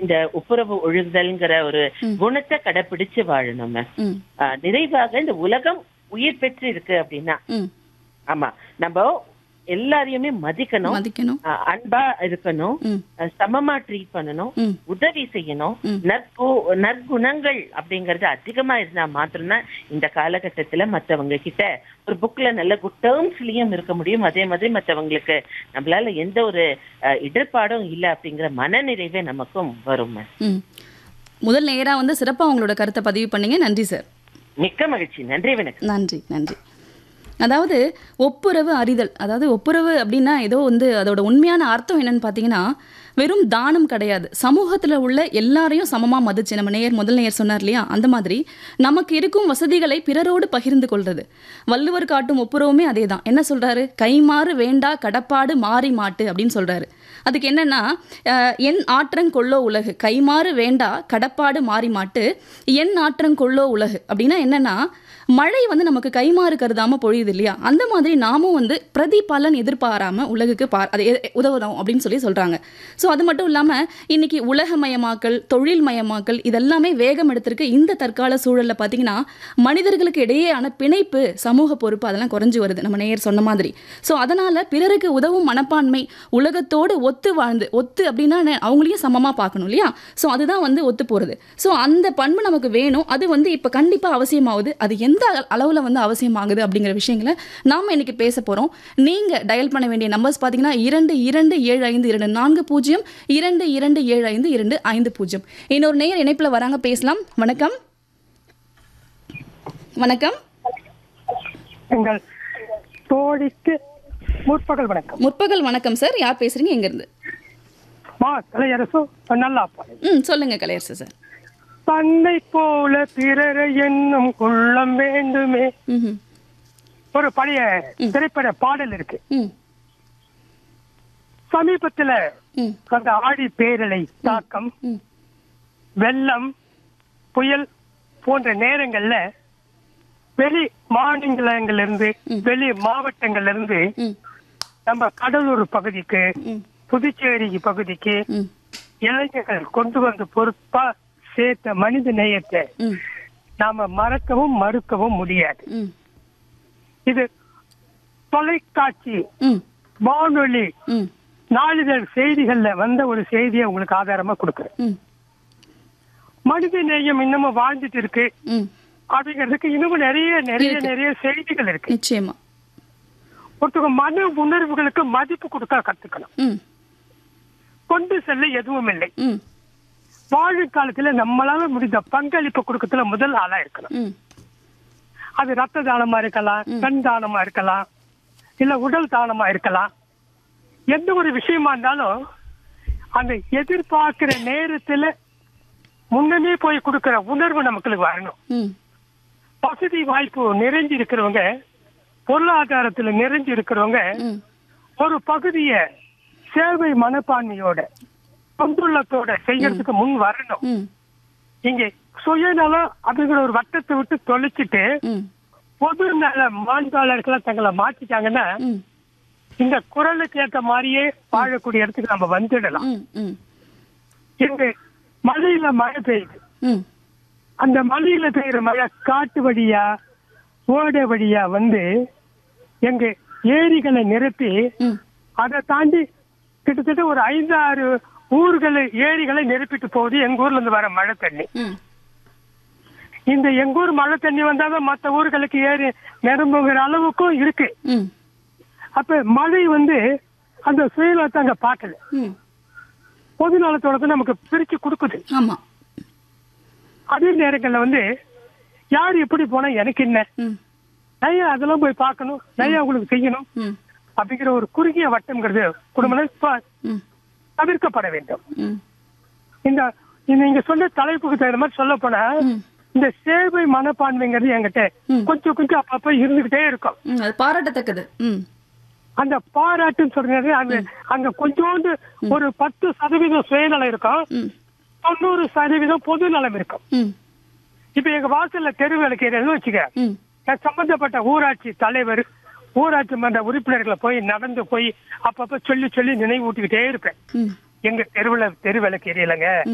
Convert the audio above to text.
இந்த ஒப்புரவு ஒழுகுதல்ங்கிற ஒரு குணத்தை கடைபிடிச்சு வாழணும் மேம் ம் ஆஹ் நிறைவாக இந்த உலகம் உயிர் பெற்று இருக்கு அப்படின்னா ம் ஆமா நம்ம எல்லாரையுமே மதிக்கணும் மதிக்கணும் ஆஹ் அன்பா இருக்கணும் ம் ஆஹ் சமமா ட்ரீட் பண்ணணும் ம் உதவி செய்யணும் ம். நற்பு நற்குணங்கள் அப்படிங்கறது அதிகமா இருந்தா மாத்திரம்தான் இந்த காலகட்டத்துல மத்தவங்க கிட்ட ஒரு புக்ல நல்ல குட் டேர்ம்ஸ்லயும் இருக்க முடியும் அதே மாதிரி மத்தவங்களுக்கு நம்மளால எந்த ஒரு ஆஹ், இடர்பாடும் இல்ல அப்படிங்கிற மனநிறைவே நமக்கும் வரும் ma'am. ம் முதல் நேரா வந்து சிறப்பா உங்களோட கருத்தை பதிவு பண்ணீங்க நன்றி சார் மிக்க மகிழ்ச்சி நன்றி வணக்கம் நன்றி நன்றி அதாவது ஒப்புரவு அறிதல் அதாவது ஒப்புரவு அப்படின்னா ஏதோ வந்து அதோட உண்மையான அர்த்தம் என்னன்னு பார்த்தீங்கன்னா வெறும் தானம் கிடையாது சமூகத்தில் உள்ள எல்லாரையும் சமமாக மதிச்சு நம்ம நேயர் முதல் நேயர் சொன்னார் இல்லையா அந்த மாதிரி நமக்கு இருக்கும் வசதிகளை பிறரோடு பகிர்ந்து கொள்றது வள்ளுவர் காட்டும் ஒப்புரவுமே அதே தான் என்ன சொல்றாரு கைமாறு வேண்டா கடப்பாடு மாறி மாட்டு அப்படின்னு சொல்றாரு அதுக்கு என்னன்னா அஹ், என் ஆற்றங்கொள்ளோ உலகு கைமாறு வேண்டா கடப்பாடு மாறி மாட்டு என் ஆற்றங்கொள்ளோ உலகு அப்படின்னா என்னன்னா மழை வந்து நமக்கு கைமாறு கருதாம பொழியுது இல்லையா அந்த மாதிரி நாமும் வந்து பிரதிபலன் எதிர்பாராம உலகுக்கு பா அது எ- உதவுதோம் அப்படின்னு சொல்லி சொல்றாங்க ஸோ அது மட்டும் இல்லாம இன்னைக்கு உலகமயமாக்கல் தொழில்மயமாக்கல் இதெல்லாமே வேகம் எடுத்திருக்கு இந்த தற்கால சூழல்ல பார்த்தீங்கன்னா மனிதர்களுக்கு இடையேயான பிணைப்பு சமூக பொறுப்பு அதெல்லாம் குறைஞ்சு வருது நம்ம நேயர் சொன்ன மாதிரி ஸோ அதனால பிறருக்கு உதவும் மனப்பான்மை உலகத்தோடு ஒத்து வாழ்ந்து ஒத்து அப்படின்னா என்ன? அவங்களையும் சமமா பார்க்கணும் இல்லையா ஸோ அதுதான் வந்து ஒத்து போறது ஸோ அந்த பண்பு நமக்கு வேணும் அது வந்து இப்போ கண்டிப்பா அவசியமாகுது அது எந்த அள- அளவுல வந்து அவசியமாகுது அப்படிங்கிற விஷயங்களை நாம இன்னைக்கு பேச போறோம் நீங்க டயல் பண்ண வேண்டிய நம்பர்ஸ் பார்த்தீங்கன்னா இரண்டு இரண்டு ஏழு ஐந்து இரண்டு நான்கு பூஜ்ஜியம் இரண்டு இரண்டு ஏழு ஐந்து இரண்டு ஐந்து பூஜ்ஜியம் இன்னொரு நேயர் இணைப்புல வராங்க பேசலாம் வணக்கம் வணக்கம் எங்கள் தோழிக்கு முற்பகல் வணக்கம் முற்பகல் வணக்கம் சார் யார் பேசுறீங்க எங்க இருந்து மா கலையரசு நல்லா பாடு ம் சொல்லுங்க கலையரசு சார் தன்னை போல பிறரை என்னும் கொள்ளம் வேண்டுமே ம் ஒரு பழைய திரைப்பட பாடல் இருக்கு ம் சமீபத்துல ம் அந்த ஆடி பேரலை தாக்கம் ம் வெள்ளம் புயல் போன்ற நேரங்கள்ல வெளி மாநிலங்கள்ல இருந்து வெளி மாவட்டங்கள்ல இருந்து ம் நம்ம கடலூர் பகுதிக்கு ம் புதுச்சேரி பகுதிக்கு ம் இளைஞர்கள் கொண்டு வந்து பொறுப்பா சேர்த்த மனித நேயத்தை ம் நாம மறக்கவும் மறுக்கவும் முடியாது ம் இது தொலைக்காட்சி ம் வானொலி ம் நாளிதழ் செய்திகள்ல வந்த ஒரு செய்தியை உங்களுக்கு ஆதாரமா கொடுக்குறேன் ம் மனித நேயம் இன்னமும் வாழ்ந்துட்டு இருக்கு ம் அப்படிங்கிறதுக்கு இன்னமும் நிறைய நிறைய இருக்கு. நிறைய செய்திகள் இருக்கு நிச்சயமா ஒருத்தவங்க மன உணர்வுகளுக்கு மதிப்பு கொடுக்க கத்துக்கணும் ம் கொண்டு செல்ல எதுவும் இல்லை ம் வாழும் காலத்துல நம்மளால முடிந்த பங்களிப்பு கொடுக்கறதுல முதல் ஆளா இருக்கணும் ம் அது ரத்த தானமா இருக்கலாம் கண் தானமா இருக்கலாம் இல்ல உடல் தானமா இருக்கலாம் எந்த ஒரு விஷயமா இருந்தாலும் அந்த எதிர்பார்க்கிற நேரத்துல முன்னமே போய் கொடுக்கிற உணர்வு நமக்கு வரணும் ம் வசதி வாய்ப்பு நிறைஞ்சு இருக்கிறவங்க பொருளாதாரத்துல நிறைஞ்சு இருக்கிறவங்க ம் ஒரு பகுதிய சேவை மனப்பான்மையோட தொண்டுள்ளத்தோட செய்யறதுக்கு முன் வரணும் ம் இங்க சுயநலம் அப்படிங்கிற ஒரு வட்டத்தை விட்டு தொலைச்சிட்டு ம் பொது நல மாண்பாளர்களை தங்களை மாத்திட்டாங்கன்னா ம் இந்த குரலுக்கு ஏத்த மாதிரியே வாழக்கூடிய இடத்துக்கு நம்ம வந்துடலாம் ம் ம் எங்க மழையில மழை பெய்யுது ம் அந்த மழையில பெய்யுற மழை காட்டு வழியா ஓடை வழியா வந்து எங்க ஏரிகளை நிரப்பி ம் அதை தாண்டி கிட்டத்தட்ட ஒரு ஐந்தாறு ஊர்களை ஏரிகளை நிரப்பிட்டு போகுது எங்க ஊர்ல இருந்து வர மழை தண்ணி ம் இந்த எங்க ஊர் மழை தண்ணி வந்தாதான் மத்த ஊர்களுக்கு ஏறி நிரம்புங்கிற அளவுக்கும் இருக்கு ம் அப்ப மழை வந்து அந்த சுயநலத்தை அங்க பார்க்கல ம் பொது நலத்தோட நமக்கு பிரிச்சு கொடுக்குது ஆமா அதே நேரங்கள்ல வந்து யார் எப்படி போனா எனக்கு என்ன ம் நிறைய அதெல்லாம் போய் பார்க்கணும் நிறைய உங்களுக்கு செய்யணும் ம் அப்படிங்கிற ஒரு குறுகிய வட்டம்ங்கிறது குடும்பம் ப- ம் தவிர்க்கப்பட வேண்டும் ம் இந்த இந்த நீங்க சொன்ன தலைப்புக்கு தகுந்த மாதிரி சொல்ல போனா ம் இந்த சேவை மனப்பான்மைங்கிறது என்கிட்ட ம். கொஞ்சம் கொஞ்சம் அப்பப்ப இருந்துகிட்டே இருக்கும் ம் அது பாராட்டத்தக்கது ம் அந்த பாராட்டுன்னு சொல்றது அங்க அங்க கொஞ்சோண்டு ஒரு பத்து சதவீதம் சுயநலம் இருக்கும் ம் தொண்ணூறு சதவீதம் பொது நலம் இருக்கும் ம் இப்ப எங்க வாசல்ல தெரு விளக்கு எரியுதுன்னு வச்சுக்க ம் நான் சம்பந்தப்பட்ட ஊராட்சி தலைவர் ஊராட்சி மன்ற உறுப்பினர்களை போய் நடந்து போய் அப்பப்ப சொல்லி சொல்லி நினைவூட்டிக்கிட்டே இருப்பேன் ம் எங்க தெருவுல தெரு விளக்கு எரியலைங்க